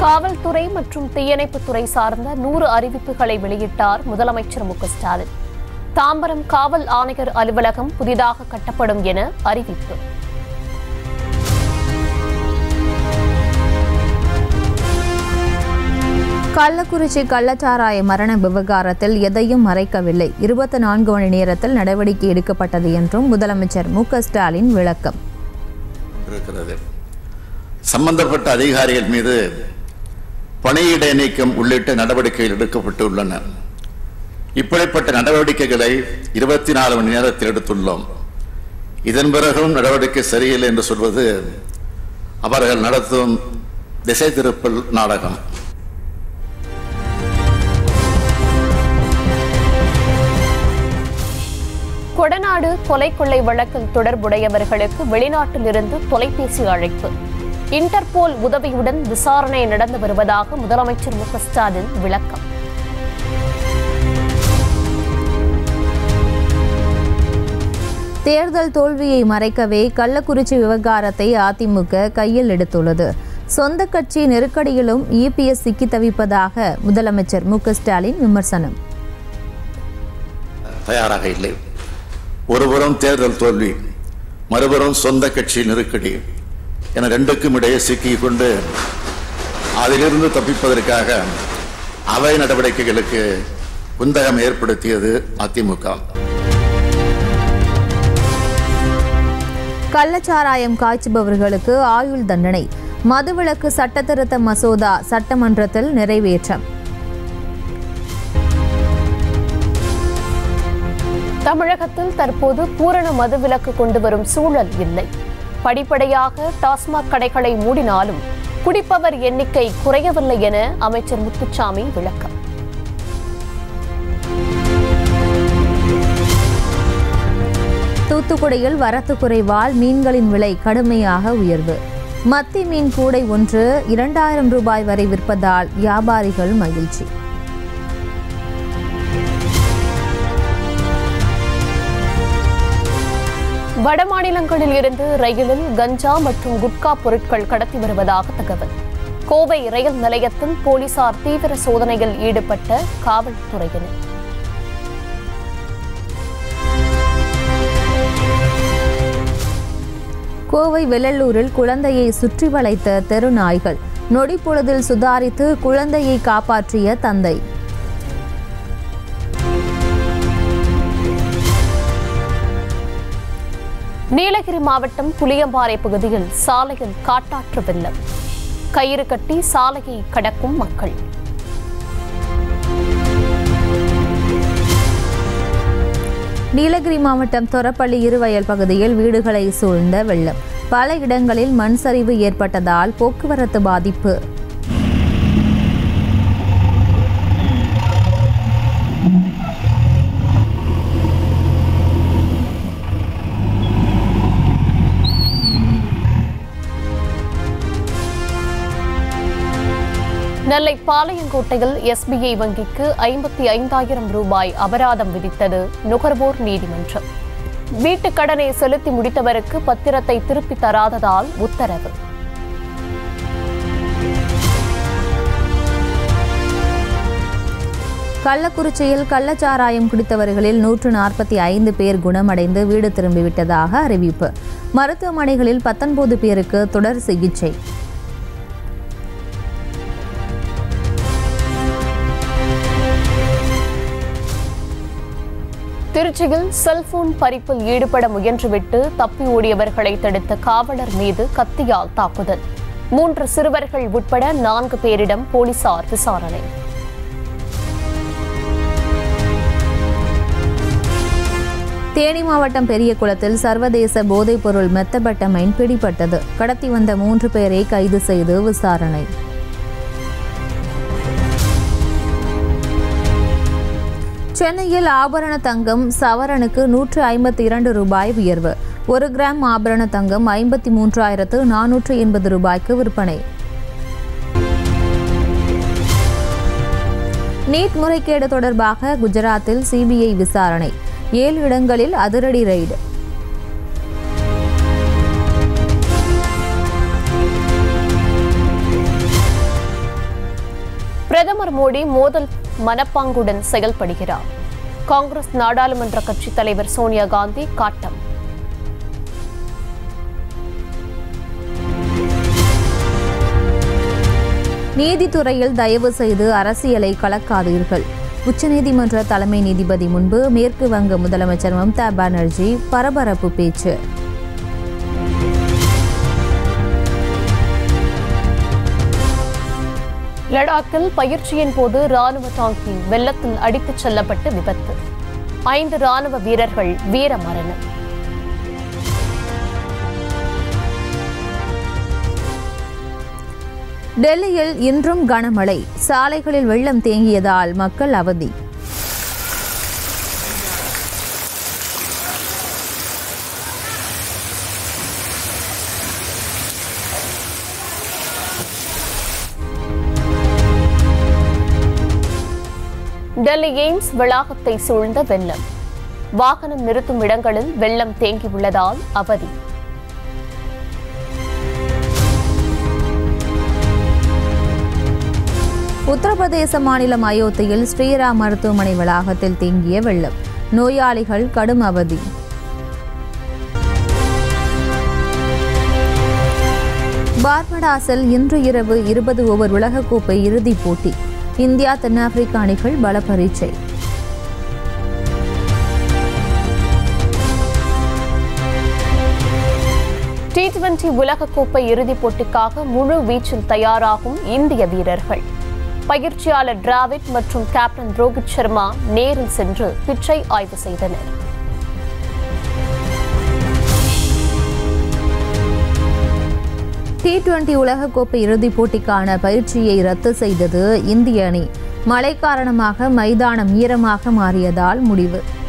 காவல்துறை மற்றும் தீயணைப்புத்துறை சார்ந்த நூறு அறிவிப்புகளை வெளியிட்டார் முதலமைச்சர் மு க ஸ்டாலின் தாம்பரம் காவல் ஆணையர் அலுவலகம் புதிதாக கட்டப்படும் என அறிவிப்பு கள்ளக்குறிச்சி கள்ளச்சாராய மரண விவகாரத்தில் எதையும் மறைக்கவில்லை இருபத்தி நான்கு மணி நேரத்தில் நடவடிக்கை எடுக்கப்பட்டது என்றும் முதலமைச்சர் மு க ஸ்டாலின் விளக்கம் இருக்கிறது சம்பந்தப்பட்ட அதிகாரிகள் மீது பணியிட நீக்கம் உள்ளிட்ட நடவடிக்கைகள் எடுக்கப்பட்டுள்ளன இப்படிப்பட்ட நடவடிக்கைகளை இருபத்தி நாலு மணி நேரத்தில் எடுத்துள்ளோம் இதன் பிறகும் நடவடிக்கை சரியில்லை என்று சொல்வது அவர்கள் நடத்தும் திசை திருப்பல் நாடகம் கொடநாடு கொலை கொள்ளை வழக்கில் தொடர்புடையவர்களுக்கு வெளிநாட்டிலிருந்து தொலைபேசி அழைப்பு இன்டர்போல் உதவியுடன் விசாரணை நடந்து வருவதாக முதலமைச்சர் மு க ஸ்டாலின் விளக்கம் தேர்தல் தோல்வியை மறைக்கவே கள்ளக்குறிச்சி விவகாரத்தை அதிமுக கையில் எடுத்துள்ளது சொந்த கட்சி நெருக்கடியிலும் இபிஎஸ் சிக்கி தவிப்பதாக முதலமைச்சர் மு க ஸ்டாலின் விமர்சனம் தயாராக இல்லை ஒருபுறம் தேர்தல் தோல்வி மறுபுறம் சொந்த கட்சி நெருக்கடி என ரெண்டுக்கும் இடையே சிக்கிக் கொண்டு அதிலிருந்து தப்பிப்பதற்காக அவை நடவடிக்கைகளுக்கு குந்தகம் ஏற்படுத்தியது அதிமுக கள்ளச்சாராயம் காய்ச்சுபவர்களுக்கு ஆயுள் தண்டனை மதுவிலக்கு சட்டத்திருத்த மசோதா சட்டமன்றத்தில் நிறைவேற்றம் தமிழகத்தில் தற்போது பூரண மதுவிலக்கு கொண்டு வரும் சூழல் இல்லை படிப்படியாக டாஸ்மாக் கடைகளை மூடினாலும் குடிப்பவர் எண்ணிக்கை குறையவில்லை என அமைச்சர் முத்துச்சாமி விளக்கம் தூத்துக்குடியில் வரத்து குறைவால் மீன்களின் விலை கடுமையாக உயர்வு மத்தி மீன் கூடை ஒன்று இரண்டாயிரம் ரூபாய் வரை விற்பதால் வியாபாரிகள் மகிழ்ச்சி வடமாநிலங்களில் இருந்து ரயிலில் கஞ்சா மற்றும் குட்கா பொருட்கள் கடத்தி வருவதாக தகவல் கோவை ரயில் நிலையத்தில் போலீசார் தீவிர சோதனையில் ஈடுபட்ட காவல்துறையினர் கோவை வெள்ளலூரில் குழந்தையை சுற்றி வளைத்த தெரு நாய்கள் நொடிப்பொழுதில் சுதாரித்து குழந்தையை காப்பாற்றிய தந்தை நீலகிரி மாவட்டம் புளியம்பாறை பகுதியில் சாலையில் காட்டாற்று வெள்ளம் கயிறு கட்டி சாலையை கடக்கும் மக்கள் நீலகிரி மாவட்டம் தொரப்பள்ளி இருவயல் பகுதியில் வீடுகளை சூழ்ந்த வெள்ளம் பல இடங்களில் மண் சரிவு ஏற்பட்டதால் போக்குவரத்து பாதிப்பு நெல்லை பாளையங்கோட்டையில் எஸ்பிஐ வங்கிக்கு ஐம்பத்தி ஐந்தாயிரம் ரூபாய் அபராதம் விதித்தது நுகர்வோர் நீதிமன்றம் வீட்டுக் கடனை செலுத்தி முடித்தவருக்கு பத்திரத்தை திருப்பித் தராததால் உத்தரவு கள்ளக்குறிச்சியில் கள்ளச்சாராயம் குடித்தவர்களில் நூற்று நாற்பத்தி ஐந்து பேர் குணமடைந்து வீடு திரும்பிவிட்டதாக அறிவிப்பு மருத்துவமனைகளில் பத்தொன்பது பேருக்கு தொடர் சிகிச்சை திருச்சியில் செல்போன் பறிப்பில் ஈடுபட முயன்றுவிட்டு தப்பி ஓடியவர்களை தடுத்த காவலர் மீது கத்தியால் தாக்குதல் மூன்று சிறுவர்கள் உட்பட நான்கு பேரிடம் போலீசார் விசாரணை தேனி மாவட்டம் பெரியகுளத்தில் சர்வதேச போதைப்பொருள் மெத்தபட்டமைன் பிடிபட்டது கடத்தி வந்த மூன்று பேரை கைது செய்து விசாரணை சென்னையில் ஆபரண தங்கம் சவரனுக்கு நூற்று ஐம்பத்தி இரண்டு ரூபாய் உயர்வு ஒரு கிராம் ஆபரண தங்கம் ஐம்பத்தி மூன்றாயிரத்து நானூற்று எண்பது ரூபாய்க்கு விற்பனை நீட் முறைகேடு தொடர்பாக குஜராத்தில் சிபிஐ விசாரணை ஏழு இடங்களில் அதிரடி ரெய்டு பிரதமர் மோடி மோதல் மனப்பாங்குடன் செயல்படுகிறார் காங்கிரஸ் நாடாளுமன்ற கட்சித் தலைவர் சோனியா காந்தி காட்டம் நீதித்துறையில் தயவு செய்து அரசியலை கலக்காதீர்கள் உச்சநீதிமன்ற தலைமை நீதிபதி முன்பு மேற்கு வங்க முதலமைச்சர் மம்தா பானர்ஜி பரபரப்பு பேச்சு லடாக்கில் பயிற்சியின் போது ராணுவ டாங்கி வெள்ளத்தில் அடித்துச் செல்லப்பட்டு விபத்து ஐந்து ராணுவ வீரர்கள் வீரமரணம் டெல்லியில் இன்றும் கனமழை சாலைகளில் வெள்ளம் தேங்கியதால் மக்கள் அவதி டெல்லி எய்ம்ஸ் வளாகத்தை சூழ்ந்த வெள்ளம் வாகனம் நிறுத்தும் இடங்களில் வெள்ளம் தேங்கியுள்ளதால் அவதி உத்தரப்பிரதேச மாநிலம் அயோத்தியில் ஸ்ரீராம் மருத்துவமனை வளாகத்தில் தேங்கிய வெள்ளம் நோயாளிகள் கடும் அவதி பார்படாஸில் இன்று இரவு இருபது ஓவர் உலகக்கோப்பை இறுதிப் போட்டி இந்தியா தென்னாப்பிரிக்க அணிகள் பல பரீட்சை டி டுவெண்டி உலகக்கோப்பை இறுதிப் போட்டிக்காக முழு வீச்சில் தயாராகும் இந்திய வீரர்கள் பயிற்சியாளர் டிராவிட் மற்றும் கேப்டன் ரோஹித் சர்மா நேரில் சென்று பிச்சை ஆய்வு செய்தனர் டி டுவெண்டி உலகக்கோப்பை இறுதிப் போட்டிக்கான பயிற்சியை ரத்து செய்தது இந்திய அணி மழை காரணமாக மைதானம் ஈரமாக மாறியதால் முடிவு